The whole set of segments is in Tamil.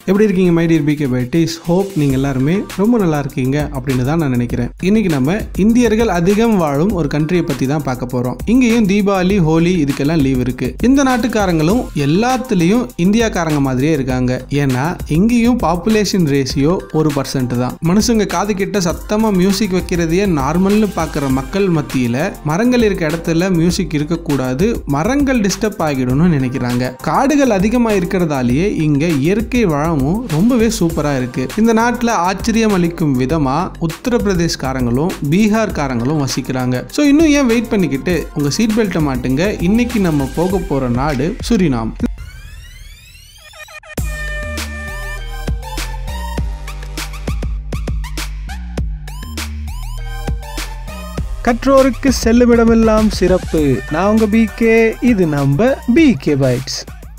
எப்படி இருக்கீங்க my dear PK Bytes hope நீங்கள் எல்லாருமே ரொம்ப நல்லா இருக்கீங்க அப்படின்னு தான் நான் நினைக்கிறேன் இன்னைக்கு நம்ம இந்தியர்கள் அதிகம் வாழும் ஒரு கண்ட்ரியை பற்றி தான் பார்க்க போகிறோம் இங்கேயும் தீபாவளி ஹோலி இதுக்கெல்லாம் லீவ் இருக்கு இந்த நாட்டுக்காரங்களும் எல்லாத்துலேயும் இந்தியாக்காரங்க மாதிரியே இருக்காங்க ஏன்னா இங்கேயும் பாப்புலேஷன் ரேஷியோ ஒரு பர்சன்ட் தான் மனுஷங்க காது கிட்ட சத்தமாக மியூசிக் வைக்கிறதையே நார்மல்னு பார்க்குற மக்கள் மத்தியில் மரங்கள் இருக்க இடத்துல மியூசிக் இருக்கக்கூடாது மரங்கள் டிஸ்டர்ப் ஆகிடும்னு நினைக்கிறாங்க காடுகள் அதிகமாக இருக்கிறதாலேயே இங்கே இயற்கை வளமும் ரொம்பவே சூப்பராக இருக்கு இந்த நாட்டில் ஆச்சரியம் அளிக்கும் விதமாக உத்தரப்பிரதேஷ்காரங்களும் பீகார்காரங்களும் வசிக்கிறாங்க ஸோ இன்னும் ஏன் வெயிட் பண்ணிக்கிட்டு உங்கள் சீட் பெல்ட்டை மாட்டுங்க இன்னைக்கு நம்ம போக போகிற நாடு சுரினாம் கற்றோருக்கு செல்லுமிடமெல்லாம் சிறப்பு நான் உங்க பிகே இது நம்ம பிகே பைட்ஸ்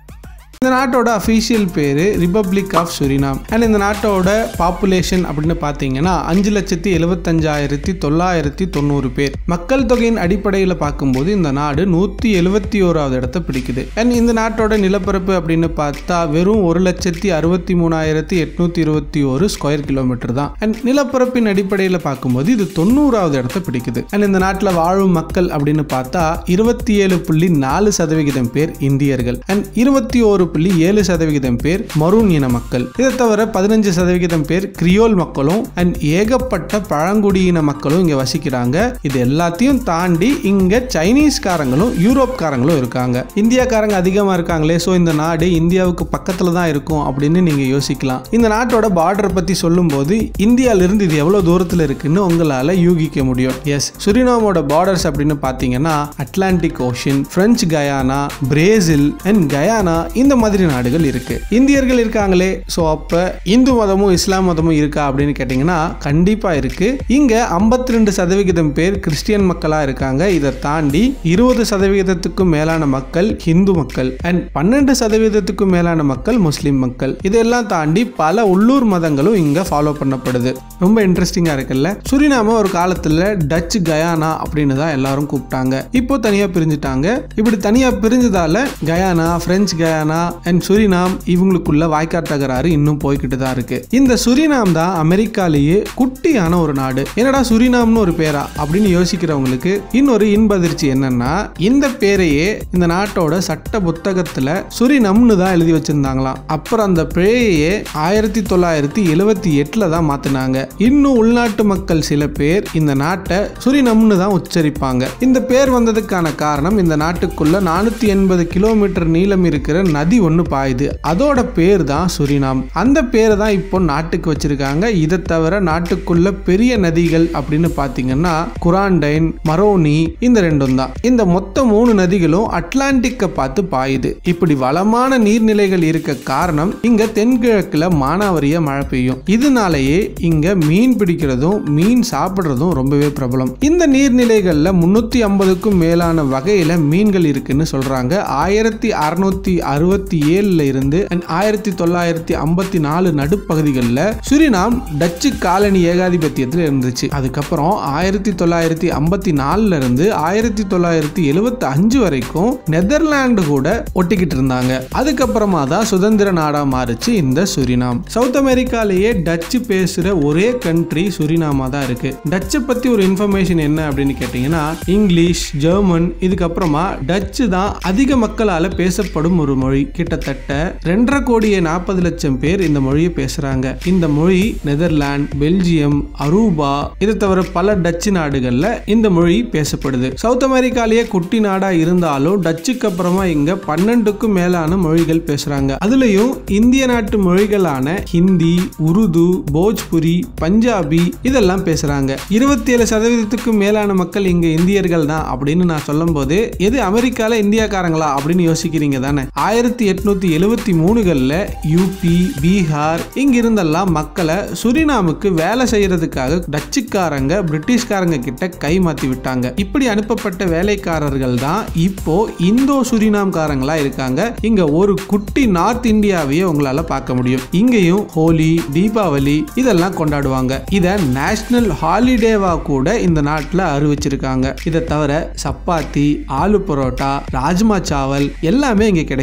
இந்த நாட்டோட அஃபீஷியல் பேர் ரிப்பப்ளிக் ஆஃப் சுரினாம் அண்ட் இந்த நாட்டோட பாப்புலேஷன் அப்படின்னு பார்த்தீங்கன்னா அஞ்சு லட்சத்தி எழுபத்தஞ்சாயிரத்தி தொள்ளாயிரத்தி தொண்ணூறு பேர் மக்கள் தொகையின் அடிப்படையில் பார்க்கும்போது இந்த நாடு நூற்றி எழுபத்தி ஓராவது இடத்த பிடிக்குது அண்ட் இந்த நாட்டோட நிலப்பரப்பு அப்படின்னு பார்த்தா வெறும் ஒரு லட்சத்தி அறுபத்தி மூணாயிரத்தி எட்நூத்தி இருபத்தி ஒரு ஸ்கொயர் கிலோமீட்டர் தான் அண்ட் நிலப்பரப்பின் அடிப்படையில் பார்க்கும்போது இது தொண்ணூறாவது இடத்த பிடிக்குது அண்ட் இந்த நாட்டில் வாழும் மக்கள் அப்படின்னு பார்த்தா இருபத்தி ஏழு புள்ளி நாலு சதவிகிதம் பேர் இந்தியர்கள் அண்ட் இருபத்தி ஒரு புள்ளி ஏழு சதவிகிதம் பேர் மரூன் இன மக்கள் இதை தவிர பதினஞ்சு சதவிகிதம் பேர் கிரியோல் மக்களும் அண்ட் ஏகப்பட்ட பழங்குடியின மக்களும் இங்க வசிக்கிறாங்க இது எல்லாத்தையும் தாண்டி இங்க சைனீஸ்காரங்களும் யூரோப்காரங்களும் இருக்காங்க இந்தியாக்காரங்க அதிகமா இருக்காங்களே ஸோ இந்த நாடு இந்தியாவுக்கு பக்கத்துல தான் இருக்கும் அப்படின்னு நீங்க யோசிக்கலாம் இந்த நாட்டோட பார்டர் பத்தி சொல்லும்போது இந்தியால இருந்து இது எவ்வளவு தூரத்துல இருக்குன்னு உங்களால யூகிக்க முடியும் எஸ் சுரினாமோட பார்டர்ஸ் அப்படின்னு பாத்தீங்கன்னா Atlantic Ocean French Guyana Brazil and Guyana இந்த மாதிரி நாடுகள் இருக்கு இந்தியர்கள் இருக்காங்களே ஸோ அப்ப இந்து மதமும் இஸ்லாம் மதமும் இருக்கா அப்படின்னு கேட்டிங்கன்னா கண்டிப்பா இருக்கு இங்க ஐம்பத்தி ரெண்டு சதவிகிதம் பேர் கிறிஸ்டியன் மக்களா இருக்காங்க இதை தாண்டி இருபது சதவிகிதத்துக்கும் மேலான மக்கள் ஹிந்து மக்கள் அண்ட் பன்னெண்டு சதவீதத்துக்கும் மேலான மக்கள் முஸ்லிம் மக்கள் இதெல்லாம் தாண்டி பல உள்ளூர் மதங்களும் இங்க ஃபாலோ பண்ணப்படுது ரொம்ப இன்ட்ரெஸ்டிங்கா இருக்குல்ல சுரினாம ஒரு காலத்துல டச் கயானா அப்படின்னு தான் எல்லாரும் கூப்பிட்டாங்க இப்போ தனியா பிரிஞ்சுட்டாங்க இப்படி தனியா பிரிஞ்சதால Guyana French Guyana and Suriname இவங்களுக்குள்ள வாய்க்கால் தகராறு இன்னும் போய்கிட்டு தான் இருக்கு இந்த சுரினாம் தான் அமெரிக்காலேயே குட்டியான ஒரு நாடு என்னடா சுரினாம்னு ஒரு பேரா அப்படின்னு யோசிக்கிறவங்களுக்கு இன்னொரு இன்பதிர்ச்சி என்னன்னா இந்த பேரையே இந்த நாட்டோட சட்ட புத்தகத்துல சுரினம்னு தான் எழுதி வச்சிருந்தாங்களாம் அப்புறம் அந்த பிழையே ஆயிரத்தி தொள்ளாயிரத்தி எழுவத்தி எட்டுல தான் மாத்தினாங்க இன்னும் உள்நாட்டு மக்கள் சில பேர் இந்த நாட்டை சுரினம்னு தான் உச்சரிப்பாங்க இந்த பேர் வந்ததுக்கான காரணம் இந்த நாட்டுக்குள்ள நானூத்தி எண்பது கிலோமீட்டர் நீளம் இருக்கிற நதி ஒன்று பாயுது அதோட பேர் தான் சுரினாம் அந்த பேரை தான் இப்போ நாட்டுக்கு வச்சிருக்காங்க இதை தவிர நாட்டுக்குள்ள பெரிய நதிகள் அப்படின்னு பார்த்தீங்கன்னா குராண்டைன் மரோனி இந்த ரெண்டும் தான் இந்த மொத்த மூணு நதிகளும் அட்லாண்டிக்கை பார்த்து பாயுது இப்படி வளமான நீர்நிலைகள் இருக்க காரணம் இங்க தென்கிழக்குல மானாவரிய மழை பெய்யும் இதனாலேயே இங்க மீன் பிடிக்கிறதும் மீன் சாப்பிடுறதும் ரொம்பவே பிரபலம் இந்த நீர்நிலைகள்ல முன்னூத்தி ஐம்பதுக்கும் மேலான வகையில மீன்கள் இருக்குன்னு சொல்றாங்க ஆயிரத்தி அறுநூத்தி அறுபத்தி ஏழுல இருந்து ஆயிரத்தி தொள்ளாயிரத்தி ஐம்பத்தி நாலு நடுப்பகுதிகளில் சுரினாம் டச்சு காலனி ஏகாதிபத்தியத்தில் இருந்துச்சு அதுக்கப்புறம் ஆயிரத்தி தொள்ளாயிரத்தி ஐம்பத்தி நாலுல இருந்து ஆயிரத்தி தொள்ளாயிரத்தி எழுபத்தி அஞ்சு வரைக்கும் நெதர்லாந்து கூட ஒட்டிக்கிட்டு இருந்தாங்க அதுக்கப்புறமா தான் சுதந்திர நாடா மாறுச்சு இந்த சுரினாம் சவுத் அமெரிக்காலேயே டச்சு பேசுற ஒரே கண்ட்ரி சுரினாமா தான் இருக்கு டச்சை பத்தி ஒரு இன்ஃபர்மேஷன் என்ன அப்படின்னு கேட்டீங்கன்னா இங்கிலீஷ் ஜெர்மன் இதுக்கப்புறமா டச்சு தான் அதிக மக்களால் பேசப்படும் ஒரு மொழி கிட்டத்தட்ட ரெண்டரை கோடியே நாற்பது லட்சம் பேர் இந்த மொழியை பேசுறாங்க இந்த மொழி நெதர்லாந்து பெல்ஜியம் அரூபா இது தவிர பல டச்சு நாடுகள்ல இந்த மொழி பேசப்படுது சவுத் அமெரிக்காலேயே குட்டி நாடா இருந்தாலும் டச்சுக்கு அப்புறமா இங்க பன்னெண்டுக்கும் மேலான மொழிகள் பேசுறாங்க அதுலயும் இந்திய நாட்டு மொழிகளான ஹிந்தி உருது போஜ்புரி பஞ்சாபி இதெல்லாம் பேசுறாங்க இருபத்தி ஏழு சதவீதத்துக்கும் மேலான மக்கள் இங்க இந்தியர்கள் தான் அப்படின்னு நான் சொல்லும் போது எது அமெரிக்கால இந்தியாக்காரங்களா அப்படின்னு யோசிக்கிறீங்க தானே ஆயிரத்தி எட்நூத்தி எழுவத்தி மூணுகள்ல யூபி பீகார் இங்கிருந்தெல்லாம் மக்களை சுரினாமுக்கு வேலை செய்யறதுக்காக டச்சுக்காரங்க பிரிட்டிஷ்காரங்க கிட்ட கை மாத்தி விட்டாங்க இப்படி அனுப்பப்பட்ட வேலைக்காரர்கள் தான் இப்போ இந்தோ சுரினாம்காரங்களா இருக்காங்க இங்க ஒரு குட்டி நார்த் இந்தியாவையே உங்களால பார்க்க முடியும் இங்கேயும் ஹோலி தீபாவளி இதெல்லாம் கொண்டாடுவாங்க இத நேஷனல் ஹாலிடேவா கூட இந்த நாட்டில் அறிவிச்சிருக்காங்க இதை தவிர சப்பாத்தி ஆலு பரோட்டா ராஜ்மா சாவல் எல்லாமே இங்க கிடைக்கும் இவ்வளவு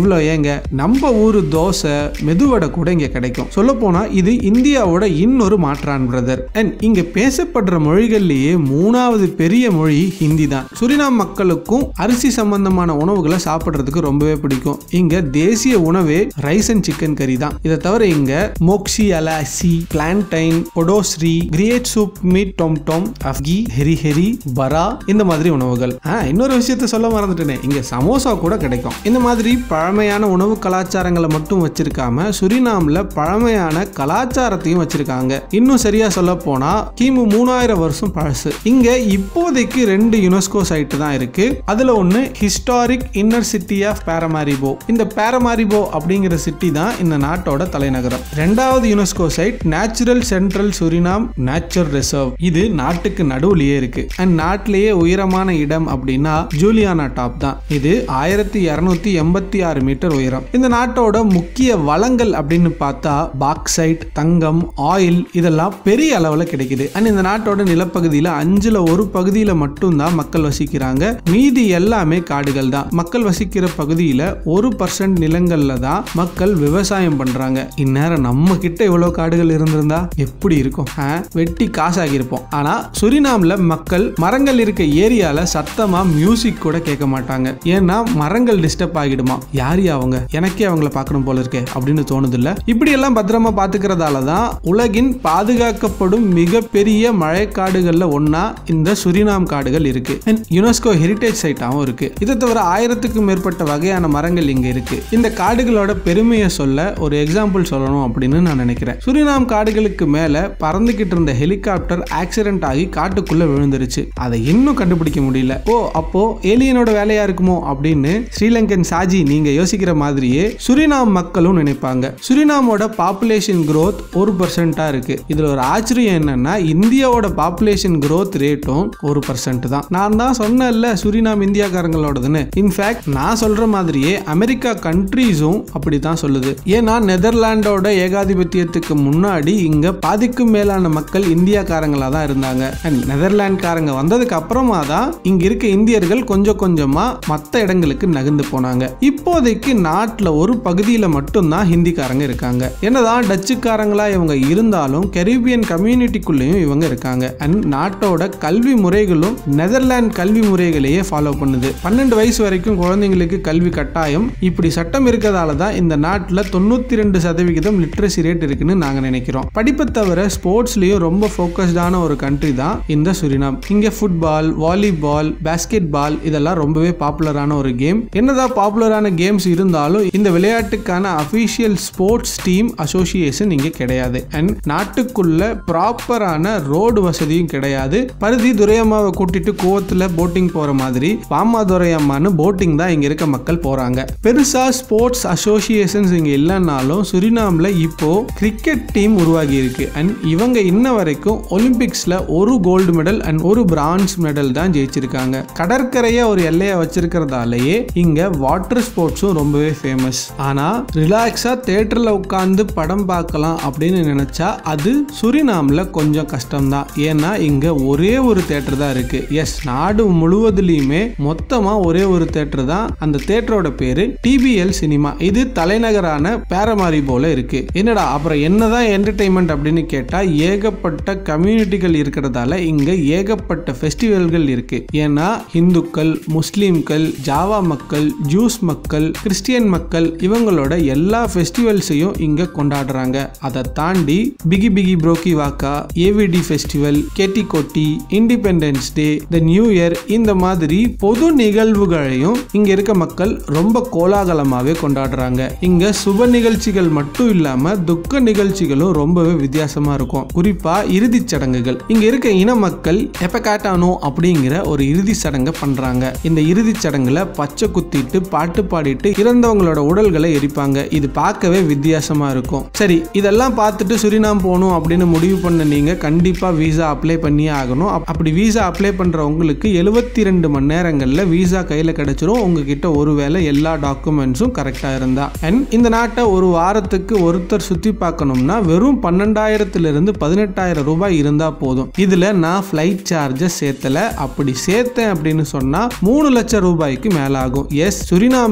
இவ்வளோ ஏங்க நம்ம ஊர் தோசை மெதுவடை கூட இங்க கிடைக்கும் சொல்ல போனா இது இந்தியாவோட இன்னொரு மாற்றான் பிரதர் அண்ட் இங்க பேசப்படுற மொழிகள்லயே மூணாவது பெரிய மொழி ஹிந்தி தான் சுரினாம் மக்களுக்கும் அரிசி சம்பந்தமான உணவுகளை சாப்பிட்றதுக்கு ரொம்பவே பிடிக்கும் இங்க தேசிய உணவே ரைஸ் அண்ட் சிக்கன் கறி தான் இதை தவிர இங்க மோக்ஷி அலாசி பிளான்டைன் பொடோஸ்ரீ கிரியேட் சூப் மீட் டொம் டொம் அஃப்கி ஹெரி ஹெரி பரா இந்த மாதிரி உணவுகள் ஆ, இன்னொரு விஷயத்த சொல்ல மறந்துட்டேனே இங்க சமோசா கூட கிடைக்கும் இந்த மாதிரி பழமையான உணவு கலாச்சாரங்களை மட்டும் வச்சிருக்காம சுரினாம்ல பழமையான கலாச்சாரத்தையும் வச்சிருக்காங்க இன்னும் சரியா சொல்ல போனா கிமு மூணாயிரம் வருஷம் பழசு இங்க இப்போதைக்கு ரெண்டு யுனெஸ்கோ சைட் தான் இருக்கு அதுல ஒன்னு historic inner city of Paramaribo இந்த பாரமாரிபோ அப்படிங்கிற சிட்டி தான் இந்த நாட்டோட தலைநகரம் ரெண்டாவது UNESCO site natural Central Suriname Nature Reserve இது நாட்டுக்கு நடுவுலயே இருக்கு அண்ட் நாட்டிலேயே உயரமான இடம் அப்படின்னா ஜூலியானா டாப் தான் இது ஆயிரத்தி இருநூத்தி எண்பத்தி ஆறு மீட்டர் உயரம் இந்த நாட்டோட முக்கிய வளங்கள் அப்படின்னு பார்த்தா பாக்சைட் தங்கம் ஆயில் இதெல்லாம் பெரிய அளவில் கிடைக்குது அண்ட் இந்த நாட்டோட நிலப்பகுதியில் அஞ்சுல ஒரு பகுதியில் மட்டும்தான் மக்கள் வசிக்கிறாங்க மீதி எல்லாமே காடுகள் தான் மக்கள் வசிக்கிற பகுதியில் ஒரு பர்சன்ட் நிலங்கள்ல தான் மக்கள் விவசாயம் பண்றாங்க இந்நேரம் நம்ம கிட்ட இவ்வளவு காடுகள் இருந்திருந்தா எப்படி இருக்கும் ஆ? வெட்டி காசாகியிருப்போம் ஆனா சுரினாம்ல மக்கள் மரங்கள் இருக்க ஏரியால சத்தமா மியூசிக் கூட கேட்க மாட்டாங்க ஏன்னா மரங்கள் டிஸ்டர்ப் ஆகிடுமா யார் அவங்க எனக்கே அவங்கள பார்க்கணும் போல இருக்கே அப்படின்னு தோணுது இல்ல இப்படி எல்லாம் பத்திரமா பாத்துக்கிறதால தான் உலகின் பாதுகாக்கப்படும் மிகப்பெரிய மழைக்காடுகள்ல ஒண்ணா இந்த சுரினாம் காடுகள் இருக்கு And யுனெஸ்கோ ஹெரிட்டேஜ் சைட்டாகவும் இருக்கு இதை தவிர ஆயிரத்துக்கும் மேற்பட்ட வகையான மரங்கள் இங்க இருக்கு இந்த காடுகளோட பெருமையை சொல்ல ஒரு எக்ஸாம்பிள் சொல்லணும் அப்படின்னு நான் நினைக்கிறேன் சுரினாம் காடுகளுக்கு மேல பறந்துகிட்டு இருந்த ஹெலிகாப்டர் ஆக்சிடென்ட் ஆகி காட்டுக்குள்ள விழுந்துருச்சு அதை இன்னும் கண்டுபிடிக்க முடியல ஓ அப்போ ஏலியனோட வேலையா இருக்குமோ அப்படின்னு ஸ்ரீலங்கன் சாஜி நீங்க யோசிக்கிற மாதிரியே சுரினாம் மக்களும் நினைப்பாங்க சுரினாமோட பாப்புலேஷன் growth ஒரு பர்சன்டா இருக்கு இதுல ஒரு ஆச்சரியம் என்னன்னா இந்தியாவோட பாப்புலேஷன் growth ரேட்டும் ஒரு பர்சன்ட் தான் நான் தான் சொன்னேன்ல சுரினாம் இந்தியாக்காரங்களோடதுன்னு இன்ஃபேக்ட் நான் சொல்ற மாதிரியே அமெரிக்கா கண்ட்ரீஸும் அப்படி தான் சொல்லுது ஏன்னா நெதர்லாண்டோட ஏகாதிபத்தியத்துக்கு முன்னாடி இங்க பாதிக்கும் மேலான மக்கள் இந்தியாக்காரங்களா தான் இருந்தாங்க அண்ட் நெதர்லாண்ட்காரங்க வந்ததுக்கு அப்புறமா தான் இங்க இருக்க இந்தியர்கள் கொஞ்சம் கொஞ்சமா மற்ற இடங்களுக்கு நகர்ந்து போனாங்க இப்போதைக்கு நாட்டில் ஒரு பகுதியில் மட்டும்தான் ஹிந்திக்காரங்க இருக்காங்க என்னதான் டச்சுக்காரங்களா இவங்க இருந்தாலும் கரீபியன் கம்யூனிட்டிக்குள்ளேயும் இவங்க இருக்காங்க அண்ட் நாட்டோட கல்வி முறைகளும் நெதர்லாந்து கல்வி முறைகளையே ஃபாலோ பண்ணுது பன்னெண்டு வயசு வரைக்கும் குழந்தைங்களுக்கு கல்வி கட்டாயம் இப்படி சட்டம் இருக்கிறதால தான் இந்த நாட்டில் தொண்ணூத்தி ரெண்டு சதவிகிதம் லிட்ரஸி ரேட் இருக்குன்னு நாங்க நினைக்கிறோம் படிப்பை தவிர ஸ்போர்ட்ஸ்லயும் ரொம்ப ஃபோக்கஸ்டான ஒரு கண்ட்ரி தான் இந்த சுரினாம் இங்க ஃபுட்பால் வாலிபால் பாஸ்கெட் பால் இதெல்லாம் ரொம்பவே பாப்புலரான ஒரு கேம் என்னதான் பாப்புலரான கேம்ஸ் இருந்தாலும் இந்த விளையாட்டுக்கான அபிஷியல் ஸ்போர்ட்ஸ் டீம் அசோசியேஷன் இங்க கிடையாது அண்ட் நாட்டுக்குள்ள ப்ராப்பரான ரோடு வசதியும் கிடையாது பருதி துரையம்மாவை கூட்டிட்டு கோவத்துல போட்டிங் போற மாதிரி பாமா துரையம்மான்னு போட்டிங் தான் இங்க இருக்க மக்கள் போறாங்க பெருசா ஸ்போர்ட்ஸ் அசோசியேஷன்ஸ் இங்க இல்லைன்னாலும் சுரினாம்ல இப்போ கிரிக்கெட் டீம் உருவாகி இருக்கு அண்ட் இவங்க இன்ன வரைக்கும் ஒலிம்பிக்ஸ்ல ஒரு கோல்டு மெடல் அண்ட் ஒரு பிரான்ஸ் மெடல் தான் ஜெயிச்சிருக்காங்க கடற்கரையை ஒரு எல்லையை வச்சிருக்கிறதாலேயே இங்க வாட்டர் ஸ்போர்ட்ஸும் ரொம்பவே ஃபேமஸ் ஆனா ரிலாக்ஸா தேட்டர்ல உட்காந்து படம் பார்க்கலாம் அப்படின்னு நினைச்சா அது சுரினாம்ல கொஞ்சம் கஷ்டம்தான் ஏன்னா இங்க ஒரே ஒரு தேட்டர் தான் இருக்கு எஸ் நாடு முழுவதுலயுமே மொத்தமா ஒரே ஒரு தேட்டர் தான் அந்த தேட்டரோட பேரு டிபிஎல் சினிமா இது தலைநகரான பேரமாரி போல இருக்கு என்னடா அப்புறம் என்னதான் என்டர்டைன்மெண்ட் அப்படின்னு கேட்டா ஏகப்பட்ட கம்யூனிட்டிகள் இருக்கிறதால இங்க ஏகப்பட்ட ஃபெஸ்டிவல்கள் இருக்கு ஏன்னா இந்துக்கள் முஸ்லீம்கள் ஜாவா மக்கள் ஜூஸ் மக்கள் கிறிஸ்டியன் மக்கள் இவங்களோட எல்லா ஃபெஸ்டிவல்ஸையும் இங்க கொண்டாடுறாங்க அதை தாண்டி பிகி பிகி புரோக்கி வாக்கா AVT festival Keti Koti Independence Day the New Year இந்த மாதிரி பொது நிகழ்வுகளையும் இங்க இருக்க மக்கள் ரொம்ப கோலாகலமாவே கொண்டாடுறாங்க இங்க சுப நிகழ்ச்சிகள் மட்டும் இல்லாம துக்க நிகழ்ச்சிகளும் ரொம்பவே வித்தியாசமா இருக்கும் குறிப்பா இறுதிச் சடங்குகள் இங்க இருக்க இன மக்கள் எப்பகாட்டானோ அப்படிங்கிற ஒரு இறுதி சடங்கை பண்றாங்க இந்த இறுதிச் சடங்குல பச்சை குத்திட்டு பாட்டு பாடிட்டு இறந்தவங்களோட உடல்களை எரிப்பாங்க இது பார்க்கவே வித்தியாசமா இருக்கும் சரி இதெல்லாம் பார்த்துட்டு சுரினாம் போகணும் அப்படின்னு முடிவு பண்ண நீங்க கண்டிப்பா வீசா அப்ளை பண்ணியே ஆகணும் அப்- அப்படி வீசா அப்ளை பண்ற உங்களுக்கு எழுபத்தி ரெண்டு மணி நேரங்கள்ல வீசா கையில கிடைச்சிரும் உங்ககிட்ட ஒருவேளை எல்லா டாக்குமெண்ட்ஸும் கரெக்டா இருந்தா அண்ட் இந்த நாட்டை ஒரு வாரத்துக்கு ஒருத்தர் சுத்தி பார்க்கணும்னா வெறும் பன்னெண்டாயிரத்துல இருந்து பதினெட்டாயிரம் ரூபாய் இருந்தா போதும் இதுல நான் ஃபிளைட் சார்ஜஸ் சேர்த்தல அப்படி சேர்த்தேன் அப்படின்னு சொன்னா மூணு லட்சம் ரூபாய்க்கு மேல ஆகும் எஸ் சுரினாமுக்கு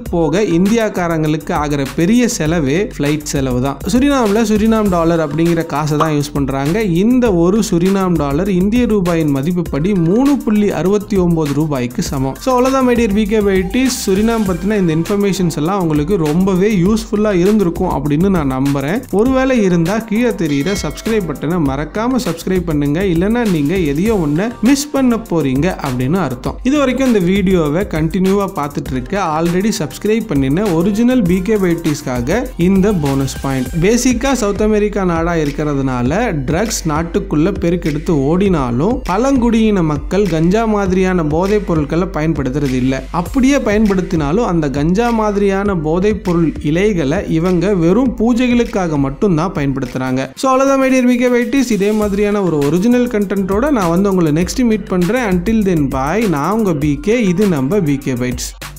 போக இந்தியாக்காரங்களுக்கு ஆகிற பெரிய செலவே ஃப்ளைட் செலவு தான் சுரினாமில் சுரினாம் டாலர் அப்படிங்கிற காசை தான் யூஸ் பண்ணுறாங்க இந்த ஒரு சுரினாம் டாலர் இந்திய ரூபாயின் மதிப்புப்படி மூணு புள்ளி அறுபத்தி ஒம்பது ரூபாய்க்கு சமம் ஸோ அவ்வளோதான் மைடியர் பிகே பைட்டிஸ் சுரினாம் பற்றின இந்த இன்ஃபர்மேஷன்ஸ் எல்லாம் உங்களுக்கு ரொம்பவே யூஸ்ஃபுல்லாக இருந்திருக்கும் அப்படின்னு நான் நம்புகிறேன் ஒருவேளை இருந்தால் கீழே தெரியிற சப்ஸ்கிரைப் பட்டனை மறக்காமல் சப்ஸ்கிரைப் பண்ணுங்க இல்லைன்னா நீங்கள் எதையோ ஒன்று மிஸ் பண்ண போறீங்க அப்படின்னு அர்த்தம் இது வரைக்கும் இந்த வீடியோவை கண்டினியூவாக பார்த்துட்டு இருக்க ஆல்ரெடி சப்ஸ்கிரைப் பண்ணின ஒரிஜினல் பிகே பைட்டிஸ்க்காக இந்த போனஸ் பாயிண்ட் பேசிக்காக சவுத் அமெரிக்கா நாடாக இருக்கிறதுனால ட்ரக்ஸ் நாட்டுக்குள்ள பெருக்கெடுத்து ஓடினாலும் பழங்குடியின மக்கள் கஞ்சா மாதிரியான போதைப் பொருட்களை பயன்படுத்துறது இல்லை அப்படியே பயன்படுத்தினாலும் அந்த கஞ்சா மாதிரியான போதைப் பொருள் இலைகளை இவங்க வெறும் பூஜைகளுக்காக மட்டும்தான் பயன்படுத்துறாங்க ஸோ அவ்வளோதான் மைடியர் பிகே வைட்டிஸ் இதே மாதிரியான ஒரு ஒரிஜினல் கண்டென்ட்டோட நான் வந்து உங்களை நெக்ஸ்ட் மீட் பண்ணுறேன் அன்டில் தென் பாய் நான் உங்கள் பிகே இது நம்ம பிகே பைட்ஸ்